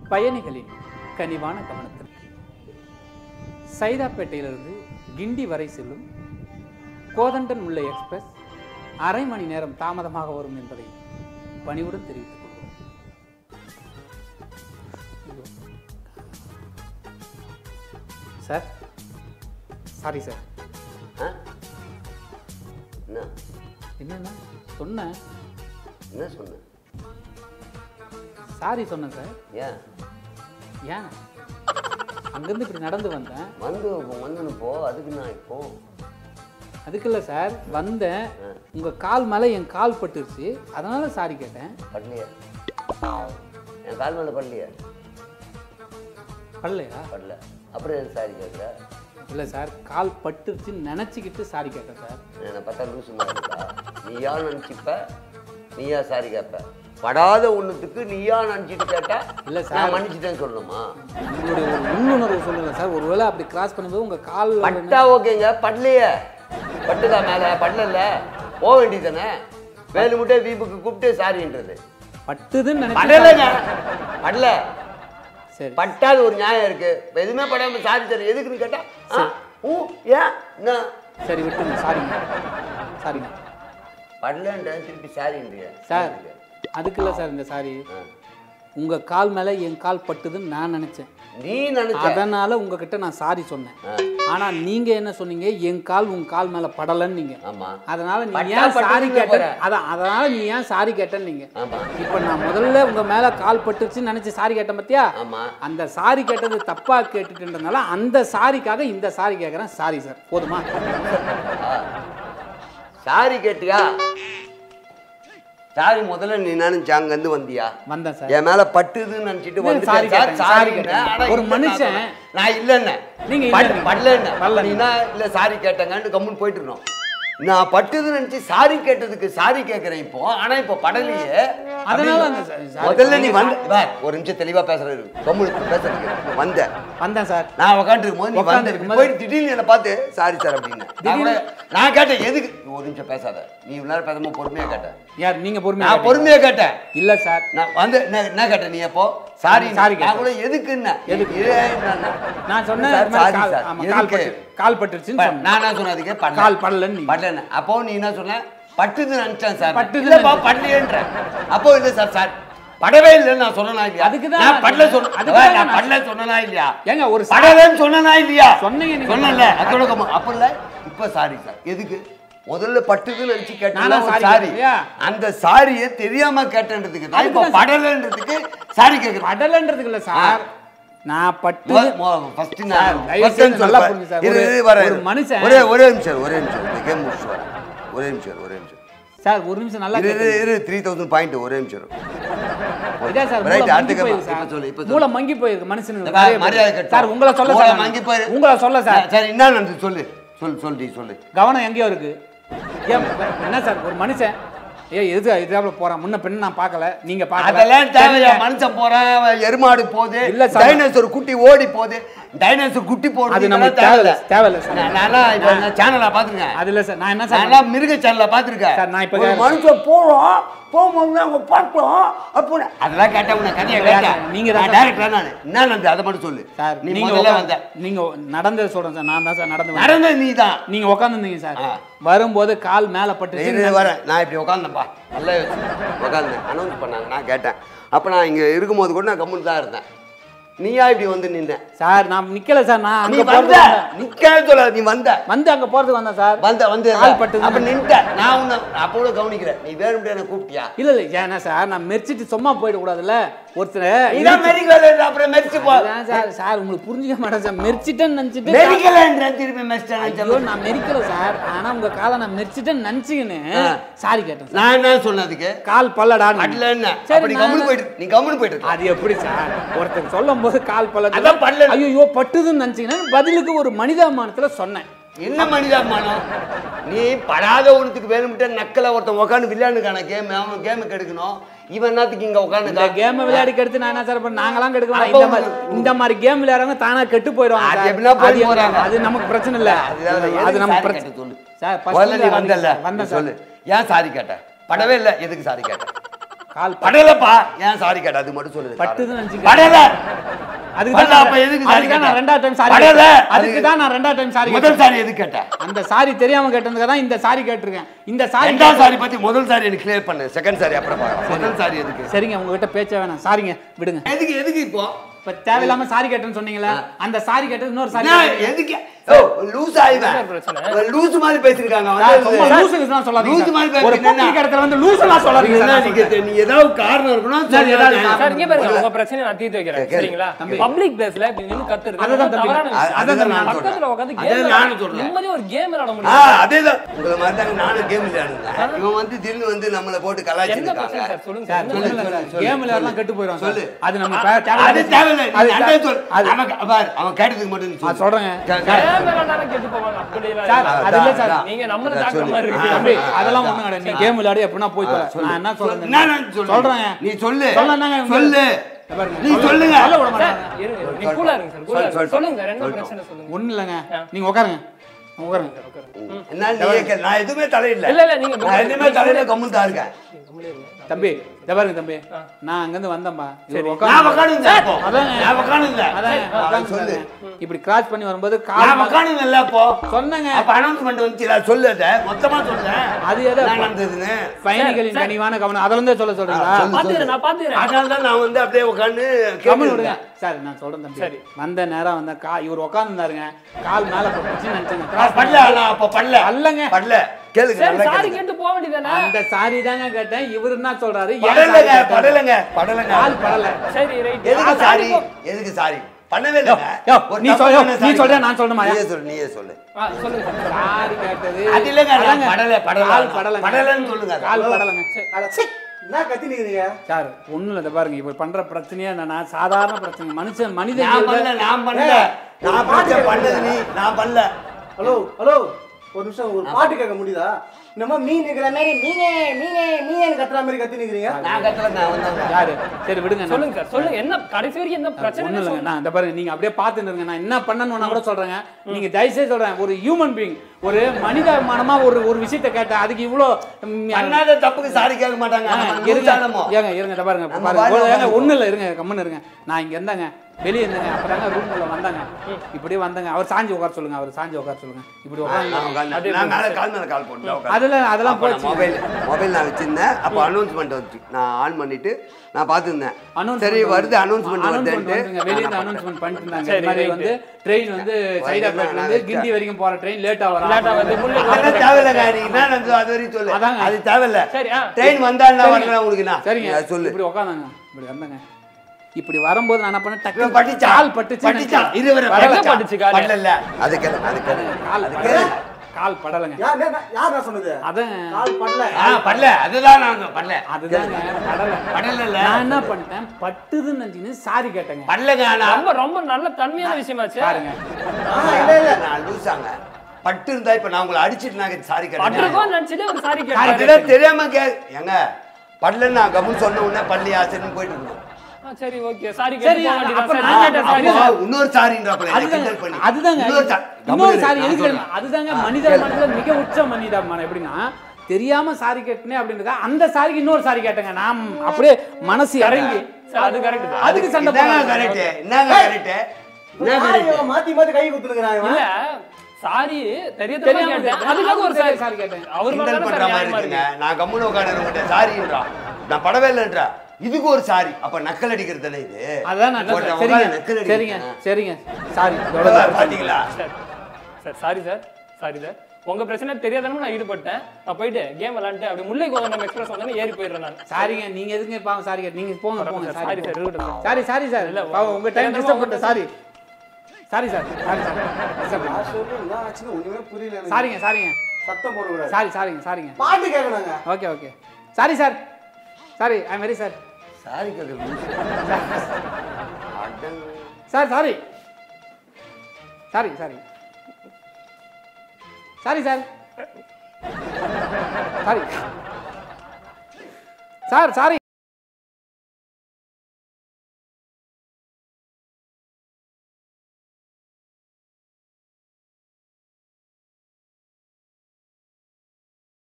பயணிகளின் கனிவான கவனத்திற்கு சைதாப்பேட்டையிலிருந்து கிண்டி வரை செல்லும் கோதண்டன் உள்ள எக்ஸ்பிரஸ் அரை மணி நேரம் தாமதமாக வரும் என்பதை பணிவுடன் தெரிவித்துக் கொள்கிறோம் சார் சாரி சார் ஆ என்ன என்னன்னா சொன்னேன் என்ன சொன்ன சாரி சொன்னேன் சார் ஏன் ஏன் அங்கேருந்து இப்படி நடந்து வந்தேன் வந்து வந்துன்னு போ அதுக்கு நான் இப்போ அதுக்கு இல்லை சார் வந்தேன் உங்கள் கால் மேலே என் கால் பட்டுருச்சு அதனால சாரி கேட்டேன் படலையா என் கால் மேலே படலையா படலையா படல அப்புறம் எது சாரி கேட்குற இல்லை சார் கால் பட்டுருச்சுன்னு நினச்சிக்கிட்டு சாரி கேட்டேன் சார் என்னை பார்த்தா லூசு மாதிரி இருக்கா நீயா நினச்சிப்ப நீயா சாரி கேட்ப படாத ஒன்றுத்துக்கு நீயா நினச்சிட்டு கேட்டா இல்ல சார். நான் மன்னிச்சிட்டேன்னு சொல்லணுமா உங்களுடைய ஒரு உள்ளுணர்வு சொல்லுங்க சார் ஒருவேளை அப்படி கிராஸ் பண்ணும்போது உங்கள் கால் பட்டா ஓகேங்க படலையே பட்டுதா மேலே படல போக வேண்டியதானே வேலு முட்டை வீப்புக்கு கூப்பிட்டு சாரின்றது பட்டுதுன்னு நினைச்சு படலைங்க படல சரி பட்டாது ஒரு நியாயம் இருக்கு இப்ப எதுவுமே படாம சாரி தர எதுக்குன்னு கேட்டா ஆ, ஊ ஏன் என்ன சரி விட்டுங்க சாரிங்க சாரிங்க படலன்ற திருப்பி சாரின்றிய சார் அதுக்கு இல்லை சார் இந்த சாரி உங்கள் கால் மேலே என் கால் பட்டுதுன்னு நான் நினச்சேன் நீ நினைச்ச அதனால உங்ககிட்ட நான் சாரி சொன்னேன் ஆ. ஆனா நீங்க என்ன சொன்னீங்க என் கால் உன் கால் மேல படலன்னு நீங்க ஆமா அதனால நீ பட்டா ஏன் சாரி பட்டுதுன்னு கேட்ட போற. அதான் அதனால நீ ஏன் சாரி கேட்டேன்னு நீங்க ஆமா இப்ப நான் முதல்ல உங்க மேல கால் பட்டுச்சுன்னு நினைச்சு சாரி கேட்டேன் பத்தியா ஆமா அந்த சாரி கேட்டது தப்பா கேட்டுட்டுன்றதுனால அந்த சாரிக்காக இந்த சாரி கேட்கறேன் சாரி சார் போதுமா சாரி கேட்டியா சாரி முதல்ல நீ நினைச்ச அங்கேருந்து வந்தியா வந்தேன் சார் என் மேல பட்டுதுன்னு நினைச்சிட்டு இல்ல, வந்து sorry கேட்டேன், sorry கேட்டேன். ஒரு ஒரு மனுஷன் மனுஷன் நான் இல்லைன்னு நீங்க பட்- இல்லைன்னீங்க. படலன்னு படல. நீனா இல்ல சாரி கேட்டேங்கன்னு கம்முன்னு போயிட்டு இருக்கணும் நான் பட்டுதுன்னு நினைச்சு சாரி கேட்டதுக்கு சாரி கேட்கறேன் இப்போ ஆனா இப்போ படலையே அதனால அப்படின்னு அந்த சா- sorry முதல்ல நீ கேட்டேன். வந்து வா, ஒரு நிமிஷம் தெளிவா பேசுறது கம்முன்னு பேசுறதுக்கு வந்த வந்தேன் சார் நான் உட்காந்துருக்கும் போது நீ வந்து உட்கார்ந்திருக்கும் இப்படி போயிட்டு திடீர்னு என்னை பார்த்து சாரி சார் அப்படின்னு நான் கூட- நான் கேட்டேன் எதுக்கு நீ ஒரு நிமிஷம் பேசாத நீ இவ்வளவு நேரம் பேசாம பொறுமையா கேட்டேன் யார் நீங்க பொறுமையா நான் கேட்டீங்க. பொறுமையா கேட்டேன் இல்ல சார் நான் வந்து என்ன என்ன கேட்டேன் நீ எப்போ சாரி Sorry சாரி கேட்டேன். நான் கூட எதுக்குன்னு எதுக்கு? இது என்ன? நான் சொன்னேன் சார், இது மாதிரி sorry கால் சார். ஆமா, கால் எதுக்கு? பட்டு கால் பட்டுருச்சுன்னு ப- சொன்னேன் நான் என்ன சொன்னேன் அதுக்கு படல. கால் படலன்னு நீங்க. படலன்னு. அப்போ நீ என்ன சொன்ன பட்டுது நினைச்சேன் சார் பட்டுதுன்னு இல்லப்பா நினைச்சேன். படலையேன்ற அப்போ இல்ல சார் சார் படவே இல்லைன்னு நான் சொன்னனா இல்லையா அதுக்கு தான் நான் நான் படல சொன்ன அதுக்கு தான் நான் நான் படல சொன்னனா இல்லையா ஏங்க ஒரு சா- படலன்னு சொன்னனா இல்லையா சொன்னீங்க நீங்க. சொன்னல அதோட கம்ம- அப்ப இல்ல இப்ப சாரி சார் எதுக்கு முதல்ல பட்டுதுன்னு நினைச்சு கேட்டா நானா ஒரு sorry சாரி கேட்டேன், அந்த சாரியை தெரியாம கேட்டேன்றதுக்கு தான் இப்ப அதுக்கு தான் படலன்றதுக்கு சாரி கேக்குறேன் படலன்றதுக்கு இல்ல சார் நான் பட்டு ஃபர்ஸ்ட் சார், நான் தயவு first செய்து time நல்லா சொல்லுப்பா. புரிஞ்சு சார். இரு, ஒரு- இரு, வரேன், ஒரு இரு. மனுஷன் ஒரே ஒரே நிமிஷம் ஒரே நிமிஷம் இந்த கேம் முடிச்சு வரேன் ஒரே நிமிஷம் இரு, ஒரே நிமிஷம் சார் ஒரு நிமிஷம் நல்லா இரு இரு கேட்டுங்க. இரு த்ரீ தௌசண்ட் பாயிண்ட் ஒரே நிமிஷம் இரு. இதான் சார் Right, மூளை அடுத்த மங்கி கேம். போயிருக்கு இப்ப சார். சொல்லு, இப்ப சொல்லு. மூளை மங்கி போயிருக்கு மனுஷனுக்கு இந்த பாரு, நிறைய மரியாதை பேருக்கு. கட்டு. சார் உங்களை சொல்ல மூளை சார் மங்கி போயிரு. உங்களை சொல்ல சார் சரி என்ன நடந்தது சொல்லு சொல்லு சொல்லு சொல்லு கவனம் எங்கேயோ இருக்கு ஏன் என்ன சார் ஒரு மனுஷன் ஏ எது எதிராப்புல போறான் முன்ன பின்ன நான் பார்க்கல நீங்க பார்க்கல அதெல்லாம் தேவையா சரிங்க. மனுஷன் போறான் எருமாடு போகுது இல்ல சார். டைனோசர் குட்டி ஓடி போகுது டைனோசர் குட்டி போறது அது இதெல்லாம் நமக்கு தேவையில்ல தேவையில்ல தேவையில்ல சார் நான் நான்லாம் இப்போ நான் சேனலை பார்த்துருக்கேன் அது இல்ல சார் நான் என்ன சார் நான் மிருக சேனலை பார்த்துருக்கேன் சார், நான் இப்ப ஒரு கேக்குறேன். மனுஷன் போறோம் போகும்போது அவங்க பார்த்தோம் அப்போ அதெல்லாம் கேட்டேன் உன்னை கதையை இல்ல, கேட்டேன் நீங்க தான் நான் சார். டேரக்டரா நான் என்ன நடந்தது அதை மட்டும் சொல்லு சார் நீ நீங்க முதல்ல உக்கா- வந்த நீங்க நடந்தது சொல்றேன் சார் நான் தான் சார் நடந்து வந்தேன். நடந்தது நீ தான் நீங்க உட்காந்துருந்தீங்க சார் ஆ. வரும்போது கால் மேல பட்டுச்சு இரு, வரேன் நான் இப்படி உட்காந்தேன்ப்பா நல்லா உட்காந்தேன் அனௌன்ஸ் பண்ணாங்க நான் கேட்டேன் அப்போ நான் இங்கே இருக்கும்போது கூட நான் கம்முன்னு தான் இருந்தேன் நீயா இப்படி வந்து நின்ன சார் நான் நிக்கல சார் நான் நீ அங்க வந்த போறதுக்கு வந்தேன். நிக்கவே சொல்லாத நீ வந்த வந்து அங்க போறதுக்கு வந்தேன் சார் வந்த வந்து கால் பட்டுது. அப்ப நின்ட்ட நான் உன்னை அப்போ கூட கவனிக்கிறேன் நீ வேணும்னு என்ன கூப்பிட்டியா இல்ல இல்ல ஏன்னா சார் நான் மெரிச்சிட்டு சும்மா போயிட கூடாதுல்ல ஒருத்தர் இதான் மெரிக்கல அப்புறம் மெரிச்சு போ அதுதான் சார் சார் உங்களுக்கு புரிஞ்சுக்க மாட்டேன் சார் மெரிச்சிட்டேன்னு நினைச்சிட்டு மெரிக்கலன்ற திருப்பி மெரிச்சிட்டேன் ஐயோ நான் மெரிக்கல சார் ஆனா உங்க காலை நான் மெரிச்சிட்டேன்னு நினைச்சுக்கின்னு ஆ. சாரி கேட்டேன் சார் நான் என்ன சொன்னதுக்கு கால் பல்லடான்னு அட்ல என்ன சரி, அப்படி நான் கம்முனு என்ன- போயிட்டு நீ கம்முனு போயிட்டு இருக்க. அது எப்படி சார் ஒருத்தர் சொல்லும் போது கால் பல்ல அதான் பல்லு. ஐயோ பட்டுதுன்னு நினைச்சீங்கன்னா பதிலுக்கு ஒரு மனிதாபிமானத்துல சொன்னேன் என்ன மனிதாபிமானம் நீ படாத ஒன்றுத்துக்கு வேணும்ட்டு நக்கல ஒருத்தன் உட்காந்து விளையாண்டுக்கான கேம் அவன் கேமுக்கு எடுக்கணும் இவன் என்னத்துக்கு இங்க இந்த உட்காந்து கேம் விளையாடி கெடுத்து நான் என்ன சார் பண்ண நாங்களாம் கெடுக்கலாம் அப்போ இந்த மாதிரி இந்த மாதிரி கேம் விளையாடுறவங்க தானா கெட்டு போயிடுவாங்க அது சார். எப்படின்னா போய் அது எனக்கு- போறாங்க. அது நமக்கு பிரச்சனை இல்ல அதுதான் அது எதுக்கு நமக்கு சாரி பிரச்சனை கேட்ட சொல்லு சார் first முதல்ல நீ வந்து வந்தல்ல வந்தேன் நீ சார் சொல்லு ஏன் சாரி கேட்ட படவே இல்ல எதுக்கு சாரி கேட்ட கால் பட்டு- படலப்பா ஏன் சாரி கேட்ட அது மட்டும் சொல்லுது பட்டுதுன்னு நினைச்சுக்க. படல அதுக்கு படல, தான் அப்ப எதுக்கு sorry அதுக்கு தான் நான் கேட்ட? ரெண்டாவது டைம் சாரி படல. அதுக்கு தான் நான் ரெண்டாவது டைம் சாரி முதல் சாரி எது கேட்ட அந்த சாரி தெரியாம கேட்டதுக்கு தான் இந்த சாரி கேட்டிருக்கேன் இந்த சாரி ரெண்டாவது சாரி பத்தி முதல் சாரி எனக்கு கிளியர் பண்ணு செகண்ட் சாரி அப்புறம் பார்க்கலாம் முதல் சாரி எதுக்கு சரிங்க உங்ககிட்ட பேச்சே வேணாம் சாரிங்க விடுங்க எதுக்கு எதுக்கு இப்போ இப்ப தேவையில்லாம சாரி கேட்டேன்னு சொன்னீங்களா அந்த சாரி கேட்டது இன்னொரு சாரி என்ன, எதுக்கு ஓ லூஸ் ஆயிடுவேன் லூஸ் மாதிரி பேசிருக்காங்க சும்மா லூசுக்கு சொல்லாதீங்க லூஸ் சார். மாதிரி ஒரு பேசுறீங்க. பத்திரிக்கை இடத்துல வந்து லூசுலாம் சொல்லாதீங்க என்ன சார். நீங்க நீ ஏதாவது காரணம் இருக்கணும் சரி, ஏதாவது காரணம். சார் இங்க பாருங்க உங்க பிரச்சனை நான் தீர்த்து வைக்கிறேன் கேளு. சரிங்களா தம்பி. பப்ளிக் பிளேஸ்ல இப்படி நின்னு கத்துறது அதுதான் தம்பி. தவறான விஷயம். அதுதான் நான் பக்கத்துல சொல்றேன். உட்கார்ந்து அதே game நானும் விளையாட- சொல்றேன். நிம்மதியா ஒரு கேம் விளையாட ஆ, முடியும் அதேதான் உங்களை மாதிரி தாங்க நானும் கேம் விளையாடுறேன் இவன் வந்து திடீர்னு வந்து நம்மளை போட்டு என்ன கலாய்ச்சிருக்காங்க பிரச்சனை சார் சொல்லுங்க சார், சார். ஒண்ணும் என்ன இல்ல பிரச்சனை? சார். கேம்ல எல்லாம் கெட்டு போயிடும் சார். சொல்லு. அது நம்ம அது தேவை- அது தேவையில்லை அது நீ அண்ணன் சொல். அது- அவன் க- பாரு, அவன் கேட்டதுக்கு மட்டும் நீ அது சொல்லு. சொல்றேங்க. கே- சார், கே- கேம் விளையாண்டாலும் கெட்டு போவாங்க அப்படி எல்லாம் சார், இல்ல. அது இல்ல சார். அதான். நீங்க நம்மள அதான் தாக்குற சொல்லு. மாதிரி இருக்கு. ஆ, தம்பி, ஆ, அதெல்லாம் ஆ. ஒண்ணும் கிடையாது. நீ கேம் விளையாடி எப்படின்னா போய் தொலை. சொல்லு. நான் என்ன சொல்றேன் என்ன நான் சொல்றேன்? சொல்றேங்க. நீ சொல்லு சொல்லணும்னாங்க இவங்க. சொல்லு இங்க பாருங்க. நீ சொல்ல- சொல்லுங்க சொல்ல விட சார், மாட்டாங்க. இருங்க, இருங்க. நீ கூலா இருங்க சார் கூலா சொல், சொல், இருங்க. சொல்லுங்க சார் என்ன சொல். பிரச்சனை சொல்லுங்க ஒண்ணும் இல்லைங்க நீங்க உட்காருங்க உட்காருங்க என்ன நீ கேட்க- நான் எதுவுமே தலையிடல இல்ல, இல்ல, நீங்க நான் எதுவுமே தலையில கம்முன்னு தான் இருக்கேன் தம்பி இத பாருங்க தம்பி நான் அங்க இருந்து வந்தேன்பா இவர் நான் உட்கார்ந்து உட்காந்துருந்தேன் அப்போ. அதாங்க. நான் உட்காந்துருந்தேன். அதான் ஆ, உட்கார்ந்து சொல்லு பாருங்க. இப்படி கிராஸ் பண்ணி வரும்போது நான் கால் உட்காந்துருந்தேன்ல அப்போ சொன்னங்க அப்ப அனௌன்ஸ்மெண்ட் வந்துச்சு நான் சொல்லு அதை மொத்தமா சொல்றேன் அது எதை என்ன நடந்ததுன்னு பயணிகளின் கனிவான கவனம் அதுல இருந்தே சொல்ல சொல்றீங்களா சொல்லு. பாத்துக்கிறேன் நான் பாத்துக்கிறேன் அதனால தான் நான் வந்து அப்படியே உட்காந்து கம்மன் விடுங்க சார் நான் சொல்றேன் தம்பி சரி. வந்த நேரம் வந்த கா இவர் உட்கார்ந்துருந்தாருங்க கால் மேல போட்டுச்சு நினைச்சேங்க கிராஸ் படல நான் அப்ப படல அல்லங்க படல கேளுங்க சரி நல்லா சாரி கேளுங்க. கேட்டு போக வேண்டியதானே அந்த சாரி தாங்க கேட்டேன் இவரு என்ன சொல்றாரு ஏன் படலங்க சாரி கேட்டேன்? படலங்க படலங்க கால் படல சரி ரைட் எதுக்கு சாரி எதுக்கு சாரி பண்ணவே இல்லைங்க யோ, ஒரு நீ தப்பு சொல்லு, பண்ண நீ sorry சொல்றியா, பண்ணு. நான் சொல்லணுமா? நீயே சொல்லு நீயே சொல்லு சொல்லுங்க சார். சாரி கேட்டது அது இல்லைங்க, நான் அதாங்க. படல, படல. கால் படலங்க. படலன்னு சொல்லுங்க. கால் படலங்க சரி. என்ன கத்தி நிக்கிறீங்க சார் ஒண்ணும் இல்ல இதை பாருங்க இப்ப பண்ற பிரச்சனையே என்னன்னா சாதாரண பிரச்சனை மனுஷன் மனித நான் இயல்பு- பண்ணல நான் பண்ணல நான் பிரச்சனை பண்ணது நீ நான் பண்ணல ஹலோ ஹலோ ஒரு நிமிஷம் ஒரு பாட்டு கேட்க முடியுதா நம்ம மீன் இருக்கிற மாதிரி மீனே மீனே மீனேன்னு கத்துற மாதிரி கத்தி நிக்கிறீங்க நான் கட்டல நான் வந்தாங்க யாரு சரி விடுங்க நான் சொல்லுங்க சார் சொல்லுங்க என்ன கடைசி வரைக்கும் என்ன பிரச்சனை ஒண்ணும் இல்லைங்க நான் இந்த பாருங்க நீங்க அப்படியே பார்த்துட்டு இருங்க நான் என்ன பண்ணணும்னா கூட சொல்றேங்க நீங்க தயவுசெய்து சொல்றேன் ஒரு ஹியூமன் பீயிங் ஒரு மனிதாபிமானமா ஒரு ஒரு விஷயத்தை கேட்டேன் அதுக்கு இவ்வளோ ம், பண்ணாத தப்புக்கு சாரி கேட்க மாட்டாங்க ஆ, நம்ம இருங்க நூற்றாண்டமோ. ஏங்க இருங்க இதை பாருங்க நம்ம பாருங்க வாயில ஏங்க வாங்க. ஒண்ணும் இல்ல இருங்க கம்முன்னு இருங்க நான் இங்க இருந்தாங்க வெளியே இருந்தேங்க அப்பதாங்க ரூம் உள்ள வந்தாங்க இப்படியே வந்தாங்க அவர் சாஞ்சி உட்கார சொல்லுங்க அவர் சாஞ்சி உட்கார சொல்லுங்க இப்படி நான் உட்காந்து உட்கார்ந்தேன். நான் மேல கால் மேல கால் போட்டு உட்கார்ந்தேன். அதுல அதெல்லாம் அப்ப நான் போச்சு மொபைல் மொபைல் நான் வச்சிருந்தேன் அப்போ அனௌன்ஸ்மெண்ட் வந்துச்சு நான் ஆன் பண்ணிட்டு நான் பார்த்துருந்தேன் Announcement சரி வருது அனௌன்ஸ்மெண்ட் announcement வருதுன்ட்டு வந்துங்க. வெளிய இருந்து announcement பண்ணிட்டு இருந்தாங்க. சரி, இந்த மாதிரி right. வந்து train வந்து சைதாப்பேட்ல இருந்து கிண்டி வரைக்கும் போற train late ஆ வரும். லேட்டா வந்து முள்ளு அதெல்லாம் தேவையில்லைங்க நீ என்ன நடந்ததோ அது வரைக்கும் சொல்லு அதாங்க. அது தேவையில்ல சரி ஆ ட்ரெயின் வந்தா என்ன சரிங்க. வரல உங்களுக்கு நான் சரிங்க அது சொல்லு இப்படி உட்காந்தாங்க இப்படி வந்தாங்க இப்படி வரும்போது நான் என்ன பண்ணேன் இவன் டக்கு பட்டுச்சா கால் பட்டுச்சு பட்டுச்சா இரு வர வரல. எங்க பட்டுச்சு காலு? படல அது கேளு அது கேளு கால் அது படல. கேளு கால் படலைங்க யார் என்ன- யார் நான் சொன்னது அதான் கால் படல ஆ படல அதுதான் நான் படல அதுதாங்க படல படல நான் என்ன பண்ணிட்டேன் பட்டுதுன்னு நினைச்சுன்னு சாரி கேட்டேங்க படலங்க ஆனா ரொம்ப ரொம்ப நல்ல தன்மையான விஷயமாச்சு பாருங்க ஆ, இல்ல இல்ல நான் லூசாங்க பட்டு இருந்தா இப்ப நான் உங்களை அடிச்சிட்டு நான் சாரி கேட்டேன் பட்டிருக்கோம் நினைச்சிட்டு ஒரு சாரி கேட்டாரு அதுதான் தெரியாம கே ஏங்க படலன்னு நான் கம்முன்னு சொன்ன உடனே பள்ளி ஆசிரியர் போயிட்டு இருந்தோம் ஆ, சரி ஓகே சாரி சரி, கேட்டு போக வேண்டியதா அப்ப சார் நான் நான் கேட்டேன் சாரி அப்போ இன்னொரு சாரின்றப்பல என்ன அதுதாங்க கிண்டல் பண்ணி அதுதாங்க இன்னொரு சா- இன்னொரு கம்முனு சாரி இரு, எதுக்கு நான் தெரியுமா? சொல்றேன். அதுதாங்க ஆ, மனிதாபிமானத்துல மிக உச்ச மனிதாபிமானம் எப்படின்னா தெரியாம சாரி கேட்டனே அப்படின்றத அந்த சாரிக்கு இன்னொரு சாரி கேட்டேங்க நான் அப்படியே மனசு இறங்கி சார் அது கரெக்ட் தான் அதுக்கு சண்டை என்னங்க போடாதீங்க. கரெக்ட் என்னங்க கரெக்ட் என்ன யார் கரெக்ட் இவன் மாத்தி மாத்தி கை குத்துனுங்கிறான் இல்ல இவன் சாரி தெரிய தெரியாம தெரியாம கேட்டேன் கேட்டேன். அதுக்காக ஒரு சாரி சாரி கேட்டேன் அவர் மேல கிண்டல் தானே பண்ற சார் மாதிரி நியாயமா இருக்குங்க இருக்கு நான் கம்முன்னு உட்காந்துருக்க சாரின்றா நான் படவே இல்லைன்றா இதுக்கு ஒரு சாரி அப்ப நக்கல் அடிக்கிறது தானே இது அதான் நான் ஒருத்தன் சரிங்க உட்கார்ந்து நக்கல் சரிங்க அடிக்கிறான். சரிங்க சாரி பாத்தீங்களா sir sir sorry sir sorry sir உங்க பிரச்சனை தெரியாதனமா நான் ஈடுபட்டேன் நான் போயிட்டு கேம் விளையாண்டு அப்படி முல்லை கோதண்டம் எக்ஸ்பிரஸ் வந்தோடனே ஏறி போயிடுறேன் நான் சாரிங்க நீங்க எதுங்க பாவம் சாரி கேட்டு நீங்க போங்க போங்க சாரி சாரி சார் இருக்கட்டும் சார். சாரி சாரி சார் இல்ல, பாவம் உங்க டைம் தெரியாம டிஸ்டர்ப் பண்ண sorry sorry sir sorry sir disturb பண்ண. நான் சொல்லு என்ன ஆச்சுன்னு ஒண்ணுமே புரியல எனக்கு. சாரிங்க சாரிங்க சத்தம் போடக்கூடாது சாரி சாரிங்க சாரிங்க பாட்டு கேட்கணுங்க okay okay sorry sir sorry I very sir sorry கேட்கறது அடங்க. Sir sorry sorry sorry sorry sir sorry sir sorry